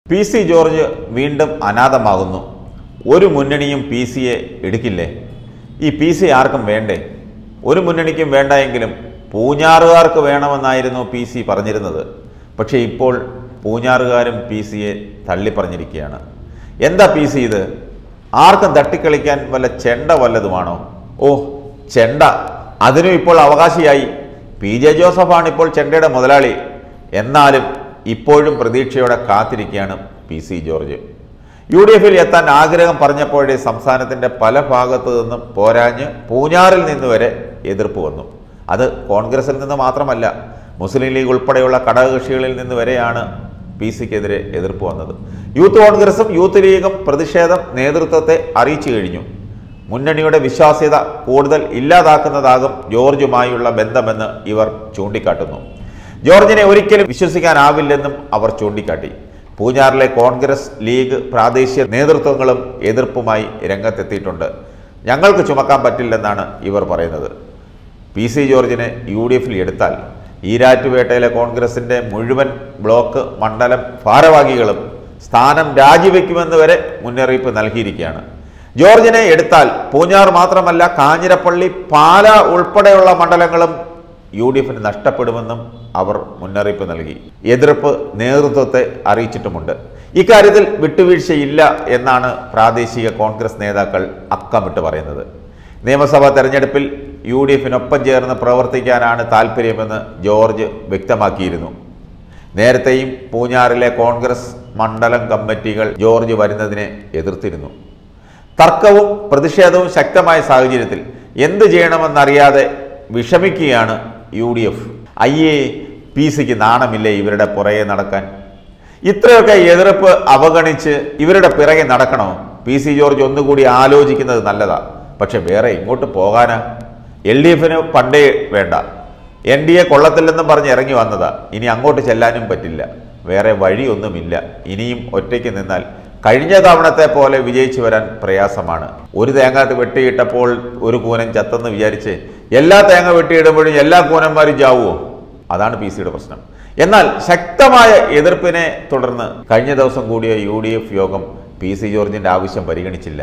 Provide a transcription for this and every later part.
P C George വീണ്ടും അനാഥമാകുന്നു ഒരു മുന്നണിയും P സിയെ എടുക്കില്ലേ ഈ പി സി ആർക്കും വേണ്ടേ ഒരു മുന്നണിക്കും വേണ്ട എങ്കിലും പൂഞ്ഞാറുകാർക്ക് വേണമെന്നായിരുന്നു പി സി പറഞ്ഞിരുന്നത് പക്ഷേ ഇപ്പോൾ പൂഞ്ഞാറുകാരും പി സിയെ തള്ളിപ്പറഞ്ഞിരിക്കുകയാണ് എന്താ പി സി ഇത് ആർക്കും തട്ടിക്കളിക്കാൻ വല്ല ചെണ്ട വല്ലതുമാണോ ഓ ചെണ്ട അതിനും ഇപ്പോൾ അവകാശിയായി പി ജെ ജോസഫാണ് ഇപ്പോൾ ചെണ്ടയുടെ മുതലാളി എന്നാലും ഇപ്പോഴും പ്രതീക്ഷയോടെ കാത്തിരിക്കുകയാണ് P C George U D എഫിൽ എത്താൻ ആഗ്രഹം പറഞ്ഞപ്പോഴേ സംസ്ഥാനത്തിന്റെ പല ഭാഗത്തു നിന്നും പോരാഞ്ഞ് പൂഞ്ഞാറിൽ നിന്ന് വരെ എതിർപ്പ് വന്നു അത് കോൺഗ്രസിൽ നിന്ന് മാത്രമല്ല മുസ്ലിം ലീഗ് ഉൾപ്പെടെയുള്ള ഘടകകക്ഷികളിൽ നിന്ന് വരെയാണ് പി സിക്കെതിരെ എതിർപ്പ് വന്നത് യൂത്ത് കോൺഗ്രസും യൂത്ത് ലീഗും പ്രതിഷേധം നേതൃത്വത്തെ അറിയിച്ചു കഴിഞ്ഞു മുന്നണിയുടെ വിശ്വാസ്യത കൂടുതൽ ഇല്ലാതാക്കുന്നതാകും ജോർജുമായുള്ള ബന്ധമെന്ന് ഇവർ ചൂണ്ടിക്കാട്ടുന്നു ജോർജിനെ ഒരിക്കലും വിശ്വസിക്കാനാവില്ലെന്നും അവർ ചൂണ്ടിക്കാട്ടി പൂഞ്ഞാറിലെ കോൺഗ്രസ് ലീഗ് പ്രാദേശിക നേതൃത്വങ്ങളും എതിർപ്പുമായി രംഗത്തെത്തിയിട്ടുണ്ട് ഞങ്ങൾക്ക് ചുമക്കാൻ പറ്റില്ലെന്നാണ് ഇവർ പറയുന്നത് പി സി ജോർജിനെ യു ഡി എഫിൽ എടുത്താൽ ഈരാറ്റുപേട്ടയിലെ കോൺഗ്രസിന്റെ മുഴുവൻ ബ്ലോക്ക് മണ്ഡലം ഭാരവാഹികളും സ്ഥാനം രാജിവെക്കുമെന്ന് വരെ മുന്നറിയിപ്പ് നൽകിയിരിക്കുകയാണ് ജോർജിനെ എടുത്താൽ പൂഞ്ഞാർ മാത്രമല്ല കാഞ്ഞിരപ്പള്ളി പാല ഉൾപ്പെടെയുള്ള മണ്ഡലങ്ങളും യു ഡി എഫിന് നഷ്ടപ്പെടുമെന്നും അവർ മുന്നറിയിപ്പ് നൽകി എതിർപ്പ് നേതൃത്വത്തെ അറിയിച്ചിട്ടുമുണ്ട് ഇക്കാര്യത്തിൽ വിട്ടുവീഴ്ചയില്ല എന്നാണ് പ്രാദേശിക കോൺഗ്രസ് നേതാക്കൾ അക്കമിട്ട് പറയുന്നത് നിയമസഭാ തെരഞ്ഞെടുപ്പിൽ യു ഡി എഫിനൊപ്പം ചേർന്ന് പ്രവർത്തിക്കാനാണ് താല്പര്യമെന്ന് ജോർജ് വ്യക്തമാക്കിയിരുന്നു നേരത്തെയും പൂഞ്ഞാറിലെ കോൺഗ്രസ് മണ്ഡലം കമ്മിറ്റികൾ ജോർജ് വരുന്നതിനെ എതിർത്തിരുന്നു തർക്കവും പ്രതിഷേധവും ശക്തമായ സാഹചര്യത്തിൽ എന്ത് ചെയ്യണമെന്നറിയാതെ വിഷമിക്കുകയാണ് യു ഡി എഫ് അയ്യേ പി സിക്ക് നാണമില്ലേ ഇവരുടെ പുറകെ നടക്കാൻ ഇത്രയൊക്കെ എതിർപ്പ് അവഗണിച്ച് ഇവരുടെ പിറകെ നടക്കണോ പി സി ജോർജ് ഒന്നുകൂടി ആലോചിക്കുന്നത് നല്ലതാ പക്ഷെ വേറെ ഇങ്ങോട്ട് പോകാനാ എൽ ഡി എഫിന് പണ്ടേ വേണ്ട എൻ ഡി എ കൊള്ളത്തില്ലെന്നും പറഞ്ഞ് ഇറങ്ങി വന്നതാ ഇനി അങ്ങോട്ട് ചെല്ലാനും പറ്റില്ല വേറെ വഴിയൊന്നുമില്ല ഇനിയും ഒറ്റയ്ക്ക് നിന്നാൽ കഴിഞ്ഞ തവണത്തെ പോലെ വിജയിച്ചു വരാൻ പ്രയാസമാണ് ഒരു തേങ്ങ വെട്ടിയിട്ടപ്പോൾ ഒരു കൂനൻ ചത്തെന്ന് വിചാരിച്ച് എല്ലാ തേങ്ങ വെട്ടിയിടുമ്പോഴും എല്ലാ കൂനന്മാരും ചാവുമോ അതാണ് പി സിയുടെ പ്രശ്നം എന്നാൽ ശക്തമായ എതിർപ്പിനെ തുടർന്ന് കഴിഞ്ഞ ദിവസം കൂടിയ യു ഡി എഫ് യോഗം പി സി ജോർജിന്റെ ആവശ്യം പരിഗണിച്ചില്ല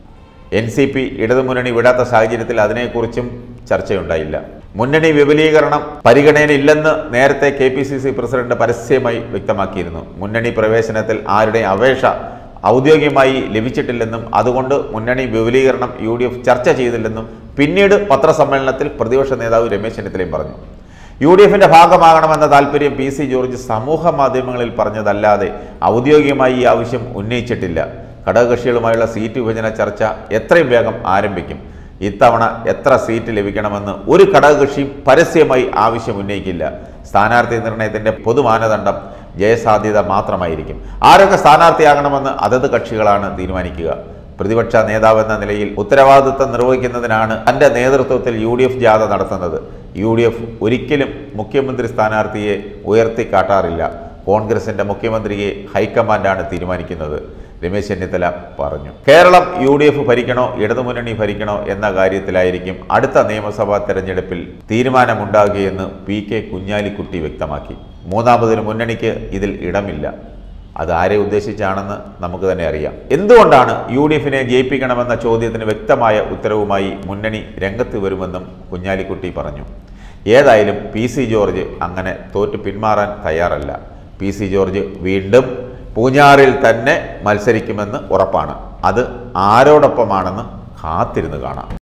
എൻ സി പി ഇടതുമുന്നണി വിടാത്ത സാഹചര്യത്തിൽ അതിനെക്കുറിച്ചും ചർച്ചയുണ്ടായില്ല മുന്നണി വിപുലീകരണം പരിഗണനയില്ലെന്ന് നേരത്തെ K P C C president പരസ്യമായി വ്യക്തമാക്കിയിരുന്നു മുന്നണി പ്രവേശനത്തിൽ ആരുടെ അപേക്ഷ ഔദ്യോഗികമായി ലഭിച്ചിട്ടില്ലെന്നും അതുകൊണ്ട് മുന്നണി വിപുലീകരണം യു ഡി എഫ് ചർച്ച ചെയ്തില്ലെന്നും പിന്നീട് പത്രസമ്മേളനത്തിൽ പ്രതിപക്ഷ നേതാവ് രമേശ് ചെന്നിത്തലയും പറഞ്ഞു യു ഡി എഫിന്റെ ഭാഗമാകണമെന്ന താല്പര്യം പി സി ജോർജ് സമൂഹ മാധ്യമങ്ങളിൽ പറഞ്ഞതല്ലാതെ ഔദ്യോഗികമായി ഈ ആവശ്യം ഉന്നയിച്ചിട്ടില്ല ഘടകകക്ഷികളുമായുള്ള സീറ്റ് വിഭജന ചർച്ച എത്രയും വേഗം ആരംഭിക്കും ഇത്തവണ എത്ര സീറ്റ് ലഭിക്കണമെന്ന് ഒരു ഘടകകക്ഷിയും പരസ്യമായി ആവശ്യം ഉന്നയിക്കില്ല സ്ഥാനാർത്ഥി നിർണയത്തിന്റെ പൊതുമാനദണ്ഡം ജയസാധ്യത മാത്രമായിരിക്കും ആരൊക്കെ സ്ഥാനാർത്ഥിയാകണമെന്ന് അതത് കക്ഷികളാണ് തീരുമാനിക്കുക പ്രതിപക്ഷ നേതാവ് എന്ന നിലയിൽ ഉത്തരവാദിത്വം നിർവഹിക്കുന്നതിനാണ് തന്റെ നേതൃത്വത്തിൽ യു ഡി എഫ് ജാഥ നടത്തുന്നത് യു ഡി എഫ് ഒരിക്കലും മുഖ്യമന്ത്രി സ്ഥാനാർത്ഥിയെ ഉയർത്തിക്കാട്ടാറില്ല കോൺഗ്രസിന്റെ മുഖ്യമന്ത്രിയെ ഹൈക്കമാൻഡാണ് തീരുമാനിക്കുന്നത് രമേശ് ചെന്നിത്തല പറഞ്ഞു കേരളം യു ഡി എഫ് ഭരിക്കണോ ഇടതുമുന്നണി ഭരിക്കണോ എന്ന കാര്യത്തിലായിരിക്കും അടുത്ത നിയമസഭാ തെരഞ്ഞെടുപ്പിൽ തീരുമാനമുണ്ടാകുകയെന്ന് പി കെ കുഞ്ഞാലിക്കുട്ടി വ്യക്തമാക്കി മൂന്നാമതൊരു മുന്നണിക്ക് ഇതിൽ ഇടമില്ല അത് ആരെ ഉദ്ദേശിച്ചാണെന്ന് നമുക്ക് തന്നെ അറിയാം എന്തുകൊണ്ടാണ് യു ഡി എഫിനെ ജയിപ്പിക്കണമെന്ന ചോദ്യത്തിന് വ്യക്തമായ ഉത്തരവുമായി മുന്നണി രംഗത്ത് വരുമെന്നും കുഞ്ഞാലിക്കുട്ടി പറഞ്ഞു ഏതായാലും പി സി ജോർജ് അങ്ങനെ തോറ്റു പിന്മാറാൻ തയ്യാറല്ല പി സി ജോർജ് വീണ്ടും പൂഞ്ഞാറിൽ തന്നെ മത്സരിക്കുമെന്ന് ഉറപ്പാണ് അത് ആരോടൊപ്പമാണെന്ന് കാത്തിരുന്ന് കാണാം